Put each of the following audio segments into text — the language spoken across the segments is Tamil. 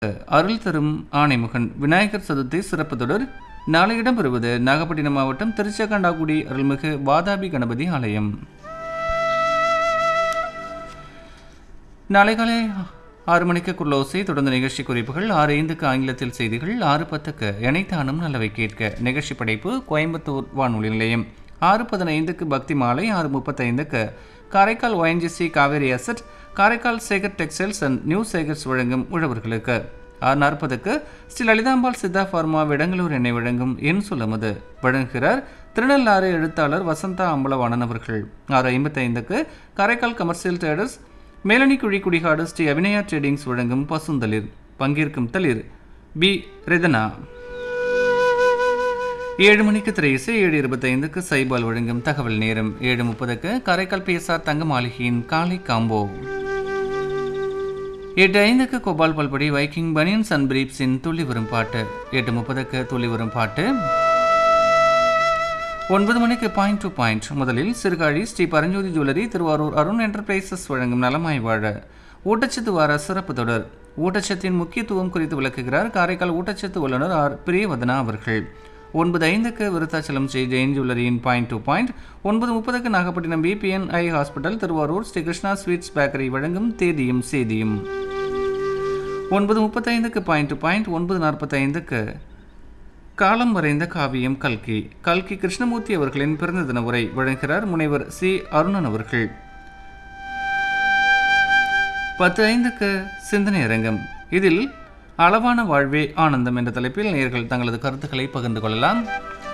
அருள் தரும் ஆணைமுகன் விநாயகர் சதுர்த்தி சிறப்பு தொடர் நாளை இடம்பெறுவது நாகப்பட்டினம் மாவட்டம் திருச்செங்கண்டாக்குடி அருள்மிகு வாதாபி கணபதி ஆலயம் நாளை காலை ஆறு மணிக்கு குர்லோசை தொடர்ந்து நிகழ்ச்சி குறிப்புகள் ஆறு ஐந்துக்கு ஆங்கிலத்தில் செய்திகள் ஆறு பத்துக்கு இணைத்தானும் நல்லவை கேட்க நிகழ்ச்சி படைப்பு கோயம்புத்தூர் வானொலி நிலையம் ஆறு பதினைந்துக்கு பக்தி மாலை ஆறு முப்பத்தைந்துக்கு Karaikal ONGC Kaveri asset Karaikal Sekar textiles and new Sekars வழங்கும் உழவர்களுக்கு ஆறு நாற்பதுக்கு ஸ்ரீ லலிதாம்பாள் சித்தா ஃபார்மா விடங்களூர் எண்ணெய் வழங்கும் என் சொல்லுமது வழங்குகிறார் திருநள்ளாறு எழுத்தாளர் வசந்தா அம்பலவாணன் அவர்கள் ஆறு ஐம்பத்தைந்துக்கு Karaikal commercial traders Melanikuzhi Kudikadu Shri Abhinaya tradings வழங்கும் பசுந்தளிர் பங்கேற்கும் தளிர் பி ரெதனா ஏழு மணிக்கு திரையிசை ஏழு இருபத்தைந்துக்கு சைபால் வழங்கும் தகவல் நேரம் ஏழு முப்பதுக்கு காரைக்கால் பிஎஸ்ஆர் தங்க மாளிகையின் காலை காம்போ எட்டு ஐந்துக்கு Gopal Palpodi Viking banians and பிரீப்ஸின் துள்ளி வரும் பாட்டு எட்டு முப்பதுக்கு துள்ளி வரும் பாட்டு ஒன்பது மணிக்கு பாயிண்ட் டு பாயிண்ட் முதலில் சிறுகாழி ஸ்ரீ பரஞ்சோதி ஜுவல்லரி திருவாரூர் அருண் என்டர்பிரைசஸ் வழங்கும் நலமாய் வாழ ஊட்டச்சத்து வார சிறப்பு தொடர் ஊட்டச்சத்தின் முக்கியத்துவம் குறித்து விளக்குகிறார் காரைக்கால் ஊட்டச்சத்து வல்லுநர் ஆர் பிரியவதனா அவர்கள் ஒன்பது ஐந்துக்கு விருத்தாச்சலம் ஸ்ரீ ஜெயின் ஜுவல்லரியின் பாயிண்ட் டு பாயிண்ட் ஒன்பது முப்பதுக்கு Nagapattinam P B N I hospital Thiruvarur Shri Krishna sweets bakery வழங்கும் தேதியும் சேதியும் ஒன்பது முப்பத்தைந்துக்கு பாயிண்ட் டு பாயிண்ட் ஒன்பது நாற்பத்தைந்துக்கு காலம் வரைந்த காவியம் கல்கி கல்கி கிருஷ்ணமூர்த்தி அவர்களின் பிறந்த தின உரை வழங்குகிறார் முனைவர் சி அருணன் அவர்கள் பத்து ஐந்துக்கு சிந்தனை அரங்கம் இதில் அளவான வாழ்வே ஆனந்தம் என்ற தலைப்பில் நேர்கள் தங்களது கருத்துக்களை பகிர்ந்து கொள்ளலாம்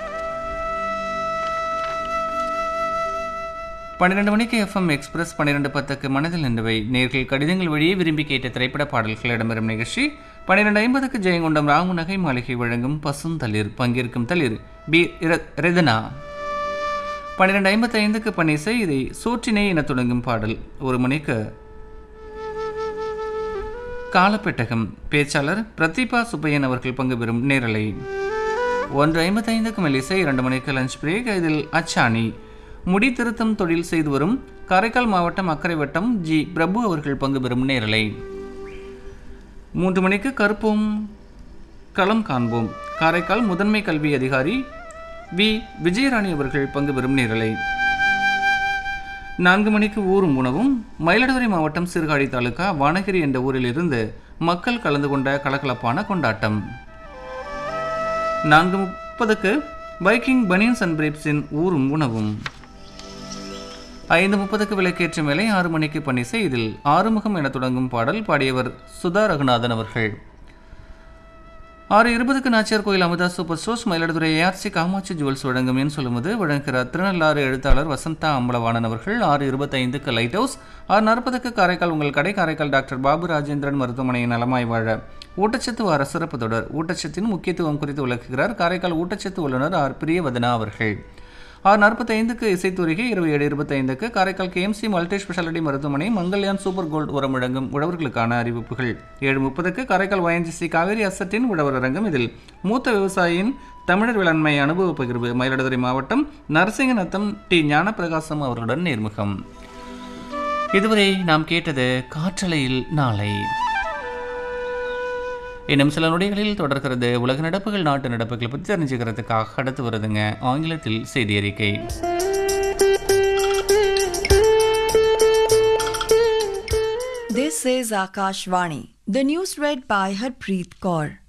பன்னிரண்டு மணிக்கு எஃப்எம் எக்ஸ்பிரஸ் பன்னிரெண்டு பத்துக்கு மனதில் நின்றவை நேர்கள் கடிதங்கள் வழியே விரும்பி கேட்ட திரைப்பட பாடல்கள் இடம்பெறும் நிகழ்ச்சி பன்னிரெண்டு ஐம்பதுக்கு ஜெயங்கொண்டம் ராமநகை மாளிகை வழங்கும் பசுந்தளிர் பங்கேற்கும் தளிர் பி ரெதனா பன்னிரெண்டு ஐம்பத்தி ஐந்துக்கு பணிசை இதை சோற்றினை என தொடங்கும் பாடல் ஒரு மணிக்கு காலப்பெட்டகம் பேச்சாளர் பிரதீபா சுப்பையன் அவர்கள் பங்கு பெறும் நேரலை ஒன்று ஐம்பத்தைந்துக்கு மெல்லிசை இரண்டு மணிக்கு லஞ்ச் பிரேக் இதில் அச்சாணி முடி திருத்தம் தொழில் செய்து வரும் காரைக்கால் மாவட்டம் அக்கரை வட்டம் ஜி பிரபு அவர்கள் பங்கு பெறும் நேரலை மூன்று மணிக்கு கருப்போம் களம் காண்போம் காரைக்கால் முதன்மை கல்வி அதிகாரி வி விஜயராணி அவர்கள் பங்கு பெறும் நேரலை நான்கு மணிக்கு ஊரும் உணவும் மயிலாடுதுறை மாவட்டம் சீர்காழி தாலுகா வானகிரி என்ற ஊரிலிருந்து மக்கள் கலந்து கொண்ட கலகலப்பான கொண்டாட்டம் நான்கு முப்பதுக்கு பைக்கிங் பனியன்ஸ் அண்ட் பிரேப்ஸின் ஊரும் உணவும் ஐந்து முப்பதுக்கு விளக்கேற்றும் வேலை ஆறு மணிக்கு பணிசை இதில் ஆறுமுகம் என தொடங்கும் பாடல் பாடியவர் சுதா ரகுநாதன் அவர்கள் ஆறு இருபதுக்கு Nachiyar Koil Amudha super stores Mayiladuthurai A R C Kamatchi jewels வழங்கும் என் சொல்லும்போது வழங்குகிறார் திருநள்ளாறு எழுத்தாளர் வசந்தா அம்பலவாணன் அவர்கள் ஆறு இருபத்தைந்துக்கு லைட் ஹவுஸ் ஆறு நாற்பதுக்கு காரைக்கால் உங்கள் கடை காரைக்கால் டாக்டர் பாபு ராஜேந்திரன் மருத்துவமனையின் நலமாய் வாழ ஊட்டச்சத்து வார சிறப்பு தொடர் ஊட்டச்சத்தின் முக்கியத்துவம் குறித்து விளக்குகிறார் காரைக்கால் ஊட்டச்சத்து வல்லுநர் ஆர் பிரியவதனா அவர்கள் ஆறு நாற்பத்தைந்துக்கு இசைத்துறைகை இருபது ஏழு இருபத்தைந்துக்கு காரைக்கால் கேஎம்சி மல்டி ஸ்பெஷாலிட்டி மருத்துவமனை மங்கல்யான் சூப்பர் கோல்டு உரம் வழங்கும் உழவர்களுக்கான அறிவிப்புகள் ஏழு முப்பதுக்கு காரைக்கால் ஒயன்ஜிசி காவேரி அசட்டின் உழவர் அரங்கம் இதில் மூத்த விவசாயியின் தமிழர் வேளாண்மை அனுபவ பகிர்வு மயிலாடுதுறை மாவட்டம் நரசிங்கநத்தம் டி ஞானப்பிரகாசம் அவர்களுடன் நேர்முகம் இதுவரை நாம் கேட்டது காற்றலையில் நாளை இன்னும் சில நொடிகளில் தொடர்கிறது உலக நடப்புகள் நாட்டு நடப்புகளை பற்றி தெரிஞ்சுக்கிறதுக்காக அடுத்து வருதுங்க ஆங்கிலத்தில் செய்தி அறிக்கை This is Akashvani. The news read by Harpreet Kaur.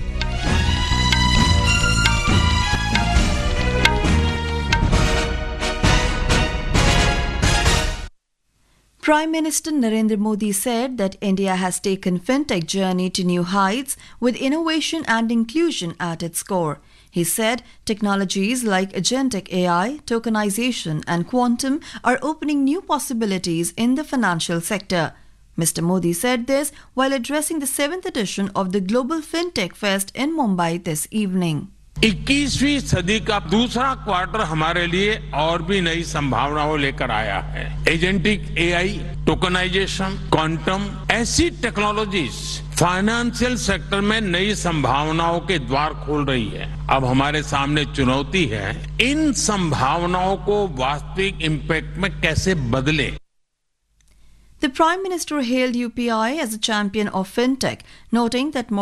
Prime Minister Narendra Modi said that India has taken fintech journey to new heights with innovation and inclusion at its core. He said technologies like agentic AI, tokenization, and quantum are opening new possibilities in the financial sector. Mr. Modi said this while addressing the seventh edition of the Global FinTech Fest in Mumbai this evening. 21वीं सदी का दूसरा क्वार्टर हमारे लिए और भी नई संभावनाओं लेकर आया है एजेंटिक एआई टोकनाइजेशन क्वांटम ऐसी टेक्नोलॉजीज फाइनेंशियल सेक्टर में नई संभावनाओं के द्वार खोल रही है अब हमारे सामने चुनौती है इन संभावनाओं को वास्तविक इम्पैक्ट में कैसे बदले The Prime Minister hailed UPI as a champion of fintech, noting that